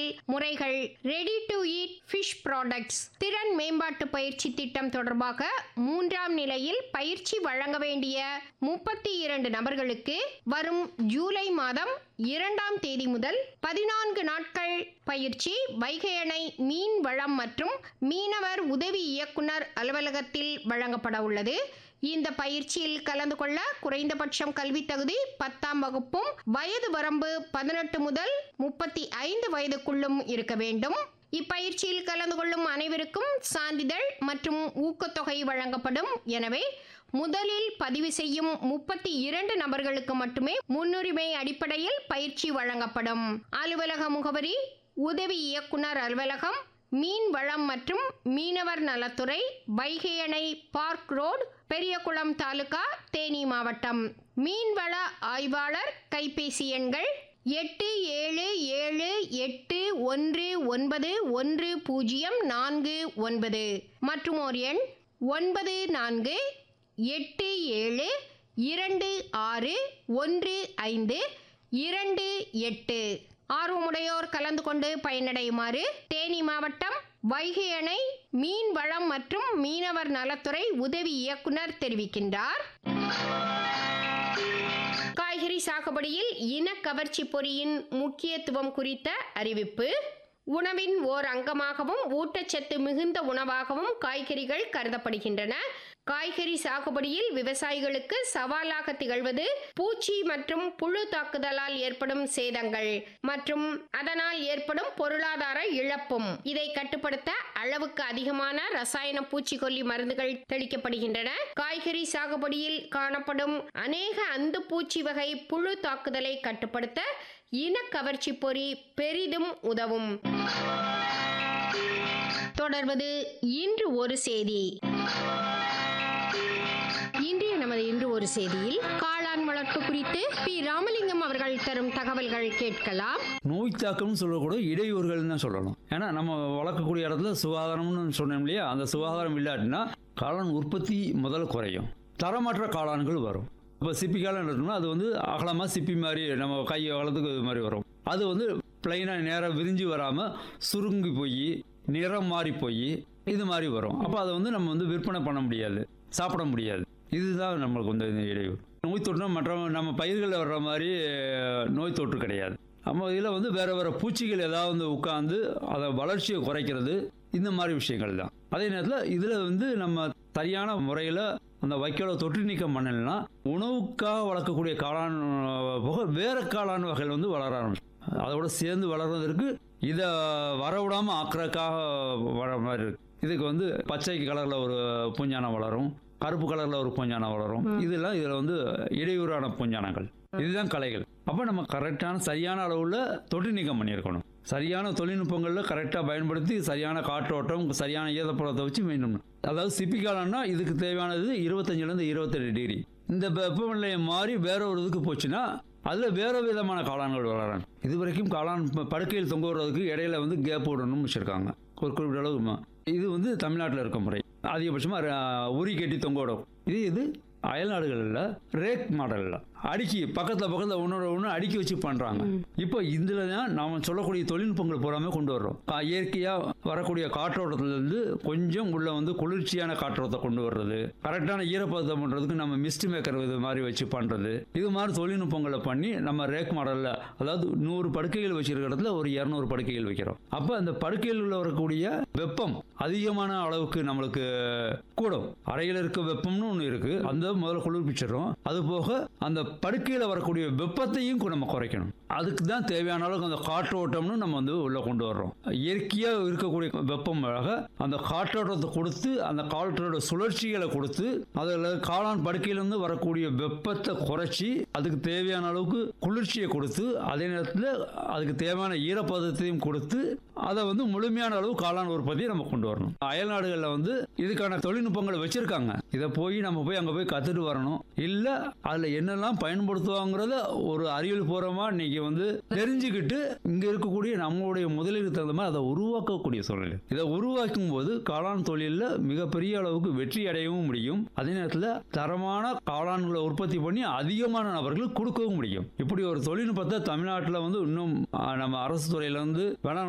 முறைகள் ready to eat fish products திறன் மேம்பாட்டு பயிற்சி திட்டம் தொடர்பாக மூன்றாம் நிலையில் பயிற்சி வழங்க வேண்டிய முப்பத்தி இரண்டு நபர்களுக்கு வரும் ஜூலை மாதம் இரண்டாம் தேதி முதல் பதினான்கு நாட்கள் பயிற்சி வைகை அணை மீன் வளம் மற்றும் மீனவர் உதவி இயக்குனர் அலுவலகத்தில் வழங்கப்பட உள்ளது இந்த பயிற்சியில் கலந்து கொள்ள குறைந்தபட்சம் கல்வி தகுதி பத்தாம் வகுப்பும் வயது வரம்பு பதினெட்டு முதல் முப்பத்தி ஐந்து வயதுக்குள்ளும் இருக்க வேண்டும் இப்பயிற்சியில் கலந்து கொள்ளும் அனைவருக்கும் சான்றிதழ் மற்றும் ஊக்கத்தொகை வழங்கப்படும் எனவே முதலில் பதிவு செய்யும் முப்பத்தி இரண்டு நபர்களுக்கு மட்டுமே முன்னுரிமை அடிப்படையில் பயிற்சி வழங்கப்படும் அலுவலக முகவரி உதவி இயக்குனர் அலுவலகம் மீன் வளம் மற்றும் மீனவர் நலத்துறை வைகை அணை பார்க் ரோடு பெரியகுளம் தாலுகா தேனி மாவட்டம் மீன்வள ஆய்வாளர் கைபேசி எண்கள் எட்டு ஏழு ஏழு எட்டு ஒன்று ஒன்பது ஒன்று பூஜ்ஜியம் நான்கு ஒன்பது மற்றும் ஒரு எண் ஒன்பது நான்கு எட்டு ஏழு இரண்டு ஆறு ஒன்று ஐந்து இரண்டு எட்டு ஆர்வமுடையோர் கலந்து கொண்டு பயனடையுமாறு தேனி மாவட்டம் வைகை அணை மீன் வளம் மற்றும் மீனவர் நலத்துறை உதவி இயக்குனர் தெரிவிக்கின்றார் காய்கறி சாகுபடியில் இனக்கவர்ச்சி பொறியின் முக்கியத்துவம் குறித்த அறிவிப்பு உணவின் ஓர் அங்கமாகவும் ஊட்டச்சத்து மிகுந்த உணவாகவும் காய்கறிகள் கருதப்படுகின்றன காய்கறி சாகுபடியில் விவசாயிகளுக்கு சவாலாக திகழ்வது பூச்சி மற்றும் புழு தாக்குதலால் ஏற்படும் சேதங்கள் மற்றும் அதனால் ஏற்படும் பொருளாதார இழப்பும் இதை கட்டுப்படுத்த அளவுக்கு அதிகமான ரசாயன பூச்சிக்கொல்லி மருந்துகள் தெளிக்கப்படுகின்றன காய்கறி சாகுபடியில் காணப்படும் அநேக அந்து பூச்சி வகை புழு தாக்குதலை கட்டுப்படுத்த இனக்கவர்ச்சி பொறி பெரிதும் உதவும் தொடர்வது இன்று ஒரு செய்தி இன்றைய நமது இன்று ஒரு செய்தியில் காளான் வளர்ப்பு குறித்து பி ராமலிங்கம் அவர்கள் தரும் தகவல்கள் கேட்கலாம் நோய் தாக்கம்னு சொல்லக்கூட இடையூறுகள்னு தான் சொல்லணும் ஏன்னா நம்ம வளர்க்கக்கூடிய இடத்துல சுகாதாரம்னு சொன்னோம் இல்லையா அந்த சுகாதாரம் இல்லாட்டினா காளான் உற்பத்தி முதல்ல குறையும் தரமற்ற காளான்கள் வரும் இப்போ சிப்பி காளான் இருக்குன்னா அது வந்து அகலமாக சிப்பி மாதிரி நம்ம கை வளர்த்துக்கு இது மாதிரி வரும் அது வந்து பிளைனாக நேராக விரிஞ்சு வராமல் சுருங்கி போய் நிறம் மாறி போய் இது மாதிரி வரும் அப்போ அதை வந்து நம்ம வந்து விற்பனை பண்ண முடியாது சாப்பிட முடியாது இதுதான் நம்மளுக்கு வந்து இந்த இடையூறு நோய் தொற்றுனா மற்ற நம்ம பயிர்களில் வர்ற மாதிரி அஹ், நோய் தொற்று கிடையாது நம்ம இதில் வந்து வேறு வேறு பூச்சிகள் ஏதாவது வந்து உட்காந்து அதை வளர்ச்சியை குறைக்கிறது இந்த மாதிரி விஷயங்கள் தான் அதே நேரத்தில் இதில் வந்து நம்ம சரியான முறையில் அந்த வைக்கோலை தொற்று நீக்கம் பண்ணலைன்னா உணவுக்காக வளர்க்கக்கூடிய காளான் அஹ், போக வேறு காளான் வகைகள் வந்து வளர ஆரம்பிச்சு அதோட சேர்ந்து வளர்றதற்கு இதை வரவிடாமல் ஆக்கிறதுக்காக வர மாதிரி இருக்கு இதுக்கு வந்து பச்சை கலரில் ஒரு பூஞ்சானம் வளரும் கருப்பு கலரில் ஒரு பூஞ்சானம் வளரும் இதெல்லாம் இதில் வந்து இடையூறான பூஞ்சானங்கள் இதுதான் கலைகள் அப்போ நம்ம கரெக்டான சரியான அளவில் தொற்று நீக்கம் பண்ணியிருக்கணும் சரியான தொழில்நுட்பங்களில் கரெக்டாக பயன்படுத்தி சரியான காற்றோட்டம் சரியான ஈரப்பழத்தை வச்சு மீண்டும் அதாவது சிப்பிக்காலம்னா இதுக்கு தேவையானது இருபத்தஞ்சிலேருந்து இருபத்தெட்டு டிகிரி இந்த வெப்பநிலையை மாறி வேற ஒரு இதுக்கு போச்சுன்னா அதில் வேற விதமான காளான்கள் வளராங்க இது வரைக்கும் காளான் ப- படுக்கையில் தொங்க விடுறதுக்கு இடையில வந்து கேப் விடணும்னு வச்சுருக்காங்க ஒரு குறிப்பிட்ட அளவு ம- இது வந்து தமிழ்நாட்டில் இருக்க முறை அதிகபட்சமாக உரி கட்டி தொங்க விடும் இது இது அயல்நாடுகளில் ரேக் மாடலில் அடுக்கி பக்கத்தில் பக்கத்தில் ஒன்றோட ஒன்று அடுக்கி வச்சு பண்ணுறாங்க இப்போ இதில் தான் நாம் சொல்லக்கூடிய தொழில்நுட்பங்கள் பூராமே கொண்டு வர்றோம் கா- இயற்கையாக வரக்கூடிய காற்றோட்டத்திலேருந்து கொஞ்சம் உள்ள வந்து குளிர்ச்சியான காற்றோட்டத்தை கொண்டு வர்றது கரெக்டான ஈரப்பதத்தை பண்ணுறதுக்கு நம்ம மிஸ்ட் மேக்கர் இது மாதிரி வச்சு பண்ணுறது இது மாதிரி தொழில்நுட்பங்களை பண்ணி நம்ம ரேக் மாடலில் அதாவது நூறு படுக்கைகள் வச்சிருக்க இடத்துல ஒரு இரநூறு படுக்கைகள் வைக்கிறோம் அப்போ அந்த படுக்கையில் வரக்கூடிய வெப்பம் அதிகமான அளவுக்கு நம்மளுக்கு கூடும் அறையில் இருக்க வெப்பம்னு ஒன்று இருக்கு அந்த முதல்ல குளிர்ப்பிச்சிடும் அது போக அந்த படுக்கையில் வரக்கூடிய வெப்பத்தையும் கு- நம்ம குறைக்கணும் அதுக்கு தான் தேவையான அளவுக்கு அந்த காற்றோட்டம்னு நம்ம வந்து உள்ள கொண்டு வர்றோம் இயற்கையாக இருக்கக்கூடிய வெப்பமாக அந்த காற்றோட்டத்தை கொடுத்து அந்த காற்றோட சுழற்சிகளை கொடுத்து அதில் காளான் படுக்கையிலிருந்து வரக்கூடிய வெப்பத்தை குறைச்சி அதுக்கு தேவையான அளவுக்கு குளிர்ச்சியை கொடுத்து அதே நேரத்தில் அதுக்கு தேவையான ஈரப்பதத்தையும் கொடுத்து அதை வந்து முழுமையான அளவு காளான் உற்பத்தியை நம்ம கொண்டு வரணும் அயல் நாடுகளில் வந்து இதுக்கான தொழில்நுட்பங்களை வச்சிருக்காங்க இதை போய் நம்ம போய் அங்கே போய் கற்றுட்டு வரணும் இல்லை அதில் என்னெல்லாம் பயன்படுத்துவாங்கிறத ஒரு அறிவியல் பூர்வமாக இன்னைக்கு வந்து தெரிஞ்சுக்கிட்டு இங்கே இருக்கக்கூடிய நம்மளுடைய முதலீடு தகுந்த மாதிரி அதை உருவாக்கக்கூடிய சூழ்நிலை இதை உருவாக்கும் போது காளான் தொழிலில் மிகப்பெரிய அளவுக்கு வெற்றி அடையவும் முடியும் அதே நேரத்தில் தரமான காளான்களை உற்பத்தி பண்ணி அதிகமான நபர்களுக்கு கொடுக்கவும் முடியும் இப்படி ஒரு தொழில்நுட்பத்தை தமிழ்நாட்டில் வந்து இன்னும் ஆ, நம்ம அரசு துறையில வந்து வேணா